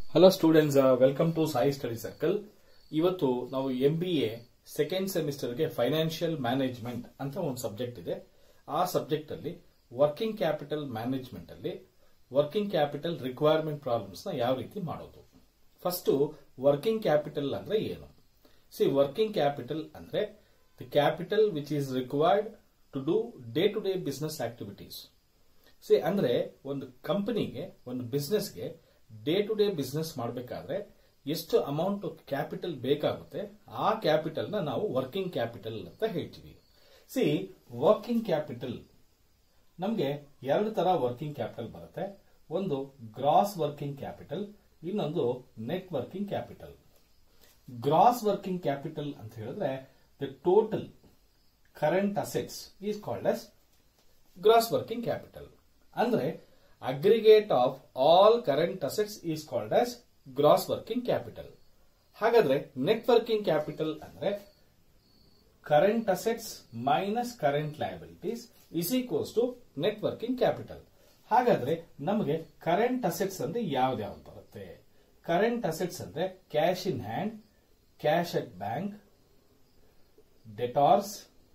hello students welcome to Sai study circle ಇವತ್ತು ನಾವು M B A second ಸೆಮಿಸ್ಟರ್ಗೆ financial management ಅಂತ ಒಂದು ಸಬ್ಜೆಕ್ಟ್ ಇದೆ ಆ ಸಬ್ಜೆಕ್ಟ್ ಅಲ್ಲಿ ವರ್ಕಿಂಗ್ ಕ್ಯಾಪಿಟಲ್ ಮ್ಯಾನೇಜ್ಮೆಂಟ್ ಅಲ್ಲಿ ವರ್ಕಿಂಗ್ ಕ್ಯಾಪಿಟಲ್ ರಿಕ್ವೈರ್ಮೆಂಟ್ ಪ್ರಾಬ್ಲಮ್ಸ್ ನ ಯಾವ ರೀತಿ ಮಾಡೋದು ಫಸ್ಟ್ ವರ್ಕಿಂಗ್ ಕ್ಯಾಪಿಟಲ್ ಅಂದ್ರೆ ಏನು ಸಿ ವರ್ಕಿಂಗ್ ಕ್ಯಾಪಿಟಲ್ ಅಂದ್ರೆ the capital which is required to do day to day business activities see ಅಂದ್ರೆ ಒಂದು ಕಂಪನಿಗೆ ಒಂದು ಬಿಸ್ನೆಸ್ಗೆ ಡೇ ಟು ಡೇ ಬಿಸ್ನೆಸ್ ಮಾಡಬೇಕಾದ್ರೆ ಎಷ್ಟು ಅಮೌಂಟ್ ಕ್ಯಾಪಿಟಲ್ ಬೇಕಾಗುತ್ತೆ ಆ ಕ್ಯಾಪಿಟಲ್ ನ ನಾವು ವರ್ಕಿಂಗ್ ಕ್ಯಾಪಿಟಲ್ ಅಂತ ಹೇಳ್ತೀವಿ ಸಿ ವರ್ಕಿಂಗ್ ಕ್ಯಾಪಿಟಲ್ ನಮಗೆ ಎರಡು ತರ ವರ್ಕಿಂಗ್ ಕ್ಯಾಪಿಟಲ್ ಬರುತ್ತೆ ಒಂದು ಗ್ರಾಸ್ ವರ್ಕಿಂಗ್ ಕ್ಯಾಪಿಟಲ್ ಇನ್ನೊಂದು net working capital gross working capital ಅಂತ ಹೇಳಿದ್ರೆ the total current assets is called as gross working capital ಅಂದ್ರೆ aggregate of all current assets is called as gross working capital ಹಾಗಾದ್ರೆ net working capital ಅಂದ್ರೆ current assets minus current liabilities is equals to net working capital ಹಾಗಾದ್ರೆ ನಮಗೆ current assets ಅಂದ್ರೆ ಯಾವ್ದ್ಯಾವ್ದು ಬರುತ್ತೆ current assets ಅಂದ್ರೆ cash in hand cash at bank debtors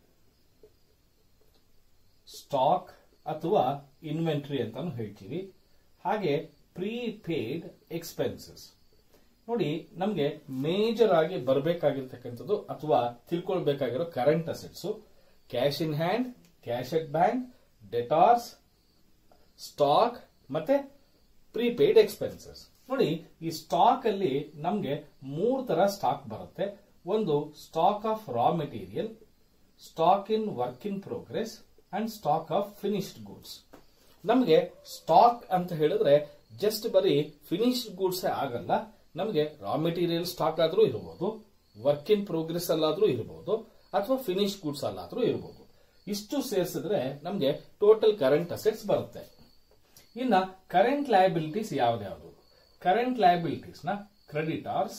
stock ಅಥವಾ inventory ಅಂತಾನು ಹೇಳ್ತೀವಿ ಹಾಗೆ ಪ್ರೀಪೇಡ್ ಎಕ್ಸ್ಪೆನ್ಸಸ್ ನೋಡಿ ನಮಗೆ ಮೇಜರ್ ಆಗಿ ಬರಬೇಕಾಗಿರ್ತಕ್ಕಂಥದ್ದು ಅಥವಾ ತಿಳ್ಕೊಳ್ಬೇಕಾಗಿರೋ current assets cash in hand cash at bank debtors stock ಮತ್ತೆ ಪ್ರೀಪೇಡ್ ಎಕ್ಸ್ಪೆನ್ಸಸ್ ನೋಡಿ ಈ ಸ್ಟಾಕ್ ಅಲ್ಲಿ ನಮಗೆ ಮೂರು ತರ ಸ್ಟಾಕ್ ಬರುತ್ತೆ ಒಂದು stock of raw material stock in work in progress and stock of finished goods ನಮಗೆ ಸ್ಟಾಕ್ ಅಂತ ಹೇಳಿದ್ರೆ ಜಸ್ಟ್ ಬರೀ ಫಿನಿಶ್ಡ್ ಗೂಡ್ಸ್ ಆಗಲ್ಲ ನಮಗೆ ರಾ ಮೆಟೀರಿಯಲ್ ಸ್ಟಾಕ್ ಆದ್ರೂ ಇರಬಹುದು ವರ್ಕ್ ಇನ್ ಪ್ರೋಗ್ರೆಸ್ ಅಲ್ಲಾದ್ರೂ ಇರಬಹುದು ಅಥವಾ ಫಿನಿಶ್ ಗೂಡ್ಸ್ ಅಲ್ಲಾದ್ರೂ ಇರಬಹುದು ಇಷ್ಟು ಸೇರಿಸಿದ್ರೆ ನಮಗೆ ಟೋಟಲ್ ಕರೆಂಟ್ ಅಸೆಟ್ಸ್ ಬರುತ್ತೆ ಇನ್ನ ಕರೆಂಟ್ ಲಯಬಿಲಿಟೀಸ್ ಯಾವ್ದ್ಯಾವ್ದು ಕರೆಂಟ್ ಲಯಬಿಲಿಟೀಸ್ ನ ಕ್ರೆಡಿಟಾರ್ಸ್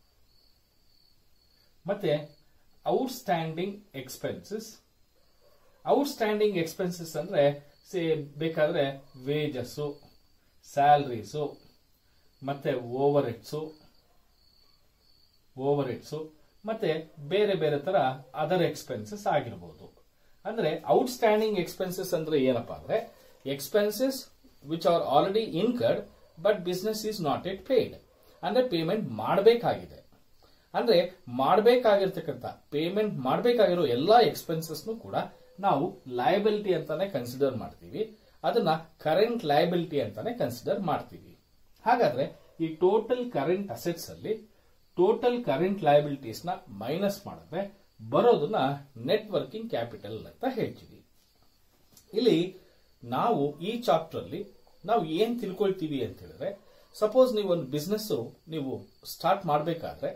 ಮತ್ತೆ ಔಟ್ಸ್ಟ್ಯಾಂಡಿಂಗ್ ಎಕ್ಸ್ಪೆನ್ಸಸ್ ಔಟ್ಸ್ಟ್ಯಾಂಡಿಂಗ್ ಎಕ್ಸ್ಪೆನ್ಸಸ್ ಅಂದ್ರೆ ಸೇ ಬೇಕಾದ್ರೆ ವೇಜಸ್ ಸ್ಯಾಲರೀಸು ಮತ್ತೆ ಓವರ್ ಹೆಡ್ಸು ಓವರ್ ಹೆಡ್ಸು ಮತ್ತೆ ಬೇರೆ ಬೇರೆ ತರ ಅದರ್ ಎಕ್ಸ್ಪೆನ್ಸಸ್ ಆಗಿರಬಹುದು ಅಂದ್ರೆ ಔಟ್ಸ್ಟ್ಯಾಂಡಿಂಗ್ ಎಕ್ಸ್ಪೆನ್ಸಸ್ ಅಂದ್ರೆ ಏನಪ್ಪಾ ಅಂದ್ರೆ expenses which are already incurred but business is not yet paid ಅಂದ್ರೆ ಪೇಮೆಂಟ್ ಮಾಡಬೇಕಾಗಿದೆ ಅಂದ್ರೆ ಮಾಡಬೇಕಾಗಿರ್ತಕ್ಕಂಥ ಪೇಮೆಂಟ್ ಮಾಡಬೇಕಾಗಿರೋ ಎಲ್ಲಾ ಎಕ್ಸ್ಪೆನ್ಸಸ್ ಕೂಡ ನಾವು ಲಯಬಿಲಿಟಿ ಅಂತಾನೆ ಕನ್ಸಿಡರ್ ಮಾಡ್ತೀವಿ ಅದನ್ನ ಕರೆಂಟ್ ಲಯಬಿಲಿಟಿ ಅಂತಾನೆ ಕನ್ಸಿಡರ್ ಮಾಡ್ತೀವಿ ಹಾಗಾದ್ರೆ ಈ ಟೋಟಲ್ ಕರೆಂಟ್ ಅಸೆಟ್ಸ್ ಅಲ್ಲಿ ಟೋಟಲ್ ಕರೆಂಟ್ ಲಯಬಿಲಿಟೀಸ್ ನ ಮೈನಸ್ ಮಾಡಿದ್ರೆ ಬರೋದನ್ನ ನೆಟ್ ವರ್ಕಿಂಗ್ ಕ್ಯಾಪಿಟಲ್ ಅಂತ ಹೇಳ್ತೀವಿ ಇಲ್ಲಿ ನಾವು ಈ ಚಾಪ್ಟರ್ ಅಲ್ಲಿ ನಾವು ಏನ್ ತಿಳ್ಕೊಳ್ತೀವಿ ಅಂತ ಹೇಳಿದ್ರೆ ಸಪೋಸ್ ನೀವು ಒಂದು ಬಿಸ್ನೆಸ್ ನೀವು ಸ್ಟಾರ್ಟ್ ಮಾಡಬೇಕಾದ್ರೆ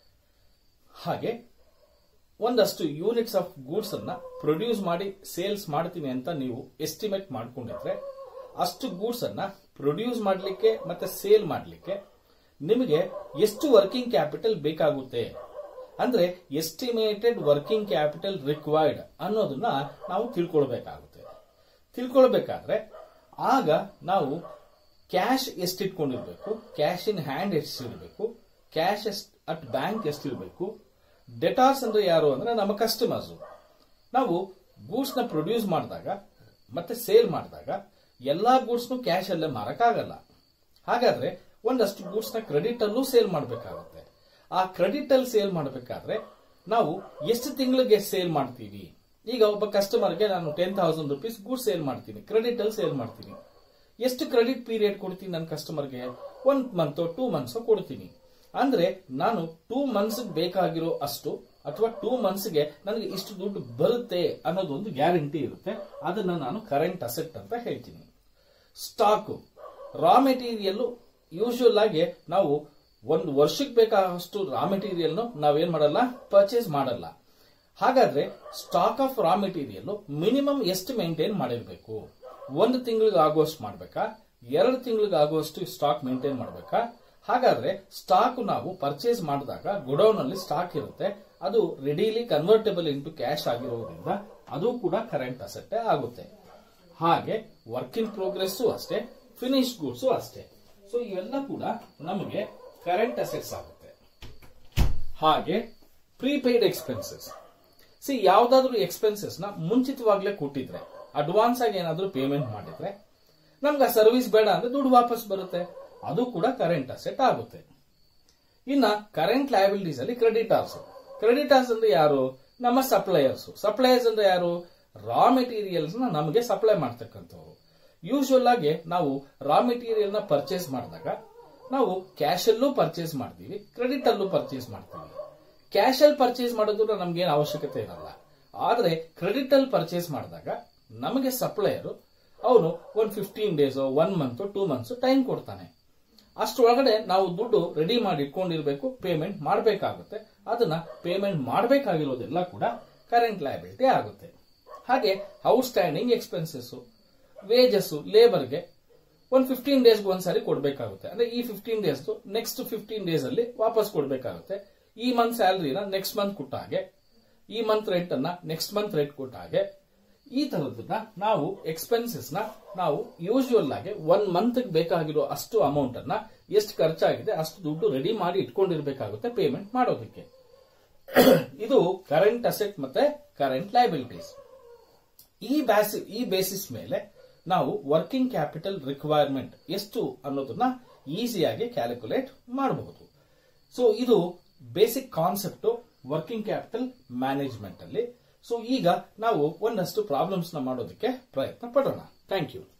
ಹಾಗೆ ಒಂದಷ್ಟು ಯೂನಿಟ್ಸ್ ಆಫ್ ಗೂಡ್ಸ್ ಅನ್ನ ಪ್ರೊಡ್ಯೂಸ್ ಮಾಡಿ ಸೇಲ್ಸ್ ಮಾಡ್ತೀನಿ ಅಂತ ನೀವು ಎಸ್ಟಿಮೇಟ್ ಮಾಡ್ಕೊಂಡಿದ್ರೆ ಅಷ್ಟು ಗೂಡ್ಸ್ ಅನ್ನ ಪ್ರೊಡ್ಯೂಸ್ ಮಾಡಲಿಕ್ಕೆ ಮತ್ತೆ ಸೇಲ್ ಮಾಡಲಿಕ್ಕೆ ನಿಮಗೆ ಎಷ್ಟು ವರ್ಕಿಂಗ್ ಕ್ಯಾಪಿಟಲ್ ಬೇಕಾಗುತ್ತೆ ಅಂದ್ರೆ ಎಸ್ಟಿಮೇಟೆಡ್ ವರ್ಕಿಂಗ್ ಕ್ಯಾಪಿಟಲ್ ರಿಕ್ವೈರ್ಡ್ ಅನ್ನೋದನ್ನ ನಾವು ತಿಳ್ಕೊಳ್ಬೇಕಾಗುತ್ತೆ ತಿಳ್ಕೊಳ್ಬೇಕಾದ್ರೆ ಆಗ ನಾವು ಕ್ಯಾಶ್ ಎಷ್ಟಿಟ್ಕೊಂಡಿರ್ಬೇಕು ಕ್ಯಾಶ್ ಇನ್ ಹ್ಯಾಂಡ್ ಎಷ್ಟಿರಬೇಕು ಕ್ಯಾಶ್ ಅಟ್ ಬ್ಯಾಂಕ್ ಎಷ್ಟಿರಬೇಕು ಡೆಟಾರ್ಸ್ ಅಂದ್ರೆ ಯಾರು ಅಂದ್ರೆ ನಮ್ಮ ಕಸ್ಟಮರ್ಸ್ ನಾವು ಗೂಡ್ಸ್ ನ ಪ್ರೊಡ್ಯೂಸ್ ಮಾಡಿದಾಗ ಮತ್ತೆ ಸೇಲ್ ಮಾಡಿದಾಗ ಎಲ್ಲಾ ಗೂಡ್ಸ್ ಕ್ಯಾಶ್ ಅಲ್ಲೇ ಮಾರಕ್ಕಾಗಲ್ಲ ಹಾಗಾದ್ರೆ ಒಂದಷ್ಟು ಗೂಡ್ಸ್ ನ ಕ್ರೆಡಿಟ್ ಅಲ್ಲೂ ಸೇಲ್ ಮಾಡಬೇಕಾಗುತ್ತೆ ಆ ಕ್ರೆಡಿಟ್ ಅಲ್ಲಿ ಸೇಲ್ ಮಾಡಬೇಕಾದ್ರೆ ನಾವು ಎಷ್ಟು ತಿಂಗಳಿಗೆ ಸೇಲ್ ಮಾಡ್ತೀವಿ ಈಗ ಒಬ್ಬ ಕಸ್ಟಮರ್ಗೆ ನಾನು ten thousand rupees goods sale ಮಾಡ್ತೀನಿ ಕ್ರೆಡಿಟ್ ಅಲ್ಲಿ ಸೇಲ್ ಮಾಡ್ತೀನಿ ಎಷ್ಟು ಕ್ರೆಡಿಟ್ ಪೀರಿಯಡ್ ಕೊಡ್ತೀನಿ ನನ್ನ ಕಸ್ಟಮರ್ಗೆ ಒನ್ ಮಂತ್ ಟೂ ಮಂತ್ಸ್ ಕೊಡ್ತೀನಿ ಅಂದ್ರೆ ನಾನು ಟೂ ಮಂತ್ಸ್ ಬೇಕಾಗಿರೋ ಅಷ್ಟು ಅಥವಾ ಟೂ ಮಂತ್ಸ್ಗೆ ನನಗೆ ಇಷ್ಟು ದುಡ್ಡು ಬರುತ್ತೆ ಅನ್ನೋದೊಂದು ಗ್ಯಾರಂಟಿ ಇರುತ್ತೆ ಅದನ್ನ ನಾನು ಕರೆಂಟ್ ಅಸೆಟ್ ಅಂತ ಹೇಳ್ತೀನಿ ಸ್ಟಾಕ್ ರಾ ಮೆಟೀರಿಯಲ್ ಯೂಶುವಲ್ ಆಗಿ ನಾವು ಒಂದು ವರ್ಷಕ್ಕೆ ಬೇಕಾದಷ್ಟು ರಾ ಮೆಟೀರಿಯಲ್ ನಾವೇನ್ ಮಾಡಲ್ಲ ಪರ್ಚೇಸ್ ಮಾಡಲ್ಲ ಹಾಗಾದ್ರೆ stock of raw material minimum ಎಷ್ಟು ಮೇಂಟೈನ್ ಮಾಡಿರ್ಬೇಕು ಒಂದು ತಿಂಗಳಿಗೆ ಆಗುವಷ್ಟು ಮಾಡ್ಬೇಕಾ ಎರಡು ತಿಂಗಳಿಗೆ ಆಗುವಷ್ಟು ಸ್ಟಾಕ್ ಮೇಂಟೈನ್ ಮಾಡ್ಬೇಕಾ ಹಾಗಾದ್ರೆ ಸ್ಟಾಕ್ ನಾವು ಪರ್ಚೇಸ್ ಮಾಡಿದಾಗ ಗುಡೌನ್ ಅಲ್ಲಿ ಸ್ಟಾಕ್ ಇರುತ್ತೆ ಅದು ರೆಡಿಲಿ ಕನ್ವರ್ಟೇಬಲ್ ಇಂಟು ಕ್ಯಾಶ್ ಆಗಿರೋದ್ರಿಂದ ಅದು ಕೂಡ ಕರೆಂಟ್ ಅಸೆಟ್ ಆಗುತ್ತೆ ಹಾಗೆ ವರ್ಕ್ ಇನ್ ಪ್ರೋಗ್ರೆಸ್ ಅಷ್ಟೇ ಫಿನಿಶ್ ಗೂಡ್ಸ್ ಅಷ್ಟೇ ಸೊ ಇವೆಲ್ಲ ಕೂಡ ನಮಗೆ ಕರೆಂಟ್ ಅಸೆಟ್ಸ್ ಆಗುತ್ತೆ ಹಾಗೆ ಪ್ರೀಪೇಯ್ಡ್ ಎಕ್ಸ್ಪೆನ್ಸಸ್ ಸಿ ಯಾವ್ದಾದ್ರು ಎಕ್ಸ್ಪೆನ್ಸಸ್ ನ ಮುಂಚಿತವಾಗ್ಲೇ ಕೊಟ್ಟಿದ್ರೆ ಅಡ್ವಾನ್ಸ್ ಆಗಿ ಏನಾದ್ರೂ ಪೇಮೆಂಟ್ ಮಾಡಿದ್ರೆ ನಮ್ಗೆ ಆ ಸರ್ವಿಸ್ ಬೇಡ ಅಂದ್ರೆ ದುಡ್ಡು ವಾಪಸ್ ಬರುತ್ತೆ ಅದು ಕೂಡ ಕರೆಂಟ್ ಅಸೆಟ್ ಆಗುತ್ತೆ ಇನ್ನ ಕರೆಂಟ್ ಲಯಬಿಲಿಟೀಸ್ ಅಲ್ಲಿ ಕ್ರೆಡಿಟಾರ್ಸ್ ಕ್ರೆಡಿಟಾರ್ಸ್ ಅಂದ್ರೆ ಯಾರು ನಮ್ಮ ಸಪ್ಲೈಯರ್ಸ್ ಸಪ್ಲೈಯರ್ಸ್ ಅಂದ್ರೆ ಯಾರು ರಾ ಮೆಟೀರಿಯಲ್ಸ್ ನ ನಮಗೆ ಸಪ್ಲೈ ಮಾಡ್ತಕ್ಕಂಥವ್ರು ಯೂಶುವಲ್ ಆಗಿ ನಾವು ರಾ ಮೆಟೀರಿಯಲ್ ನ ಪರ್ಚೇಸ್ ಮಾಡಿದಾಗ ನಾವು ಕ್ಯಾಶ್ ಅಲ್ಲೂ ಪರ್ಚೇಸ್ ಮಾಡ್ತೀವಿ ಕ್ರೆಡಿಟ್ ಅಲ್ಲೂ ಪರ್ಚೇಸ್ ಮಾಡ್ತೀವಿ ಕ್ಯಾಶ್ ಅಲ್ಲಿ ಪರ್ಚೇಸ್ ಮಾಡೋದ್ರ ನಮ್ಗೇನು ಅವಶ್ಯಕತೆ ಇರಲ್ಲ ಆದ್ರೆ ಕ್ರೆಡಿಟ್ ಅಲ್ಲಿ ಪರ್ಚೇಸ್ ಮಾಡಿದಾಗ ನಮಗೆ ಸಪ್ಲೈಯರ್ ಅವನು ಒಂದ್ fifteen days one month two months time ಕೊಡ್ತಾನೆ ಅಷ್ಟರೊಳಗಡೆ ನಾವು ದುಡ್ಡು ರೆಡಿ ಮಾಡಿ ಇಟ್ಕೊಂಡಿರ್ಬೇಕು ಪೇಮೆಂಟ್ ಮಾಡಬೇಕಾಗುತ್ತೆ ಅದನ್ನ ಪೇಮೆಂಟ್ ಮಾಡಬೇಕಾಗಿರೋದೆಲ್ಲ ಕೂಡ ಕರೆಂಟ್ ಲಯಬಿಲಿಟಿ ಆಗುತ್ತೆ ಹಾಗೆ ಔಟ್ಸ್ಟ್ಯಾಂಡಿಂಗ್ ಎಕ್ಸ್ಪೆನ್ಸಸ್ ವೇಜಸ್ ಲೇಬರ್ಗೆ ಒಂದು ಫಿಫ್ಟೀನ್ ಡೇಸ್ಗೆ ಒಂದ್ಸಾರಿ ಕೊಡಬೇಕಾಗುತ್ತೆ ಅಂದ್ರೆ ಈ fifteen days next fifteen days ಅಲ್ಲಿ ವಾಪಸ್ ಕೊಡಬೇಕಾಗುತ್ತೆ ಈ ಮಂತ್ ಸ್ಯಾಲರಿನ ನೆಕ್ಸ್ಟ್ ಮಂತ್ ಕೊಟ್ಟ ಹಾಗೆ ಈ ಮಂತ್ ರೆಂಟ್ ಅನ್ನ ನೆಕ್ಸ್ಟ್ ಮಂತ್ ರೆಂಟ್ ಕೊಟ್ಟ ಹಾಗೆ ಈ ತರದನ್ನ ನಾವು ಎಕ್ಸ್ಪೆನ್ಸಸ್ ನ ನಾವು ಯೂಶುವಲ್ ಆಗಿ ಒನ್ ಮಂತ್ ಬೇಕಾಗಿರೋ ಅಷ್ಟು ಅಮೌಂಟ್ ಅನ್ನ ಎಷ್ಟು ಖರ್ಚಾಗಿದೆ ಅಷ್ಟು ದುಡ್ಡು ರೆಡಿ ಮಾಡಿ ಇಟ್ಕೊಂಡಿರ್ಬೇಕಾಗುತ್ತೆ ಪೇಮೆಂಟ್ ಮಾಡೋದಕ್ಕೆ ಇದು ಕರೆಂಟ್ ಅಸೆಟ್ ಮತ್ತೆ ಕರೆಂಟ್ ಲಯಬಿಲಿಟೀಸ್ ಈ ಬ್ಯಾಸಿ ಈ ಬೇಸಿಸ್ ಮೇಲೆ ನಾವು ವರ್ಕಿಂಗ್ ಕ್ಯಾಪಿಟಲ್ ರಿಕ್ವೈರ್ಮೆಂಟ್ ಎಷ್ಟು ಅನ್ನೋದನ್ನ ಈಸಿಯಾಗಿ ಕ್ಯಾಲ್ಕುಲೇಟ್ ಮಾಡಬಹುದು ಸೊ ಇದು basic concept working capital management ಅಲ್ಲಿ ಸೊ ಈಗ ನಾವು ಒಂದಷ್ಟು ಪ್ರಾಬ್ಲಮ್ಸ್ ನ ಮಾಡೋದಕ್ಕೆ ಪ್ರಯತ್ನ ಪಡೋಣ ಥ್ಯಾಂಕ್ ಯು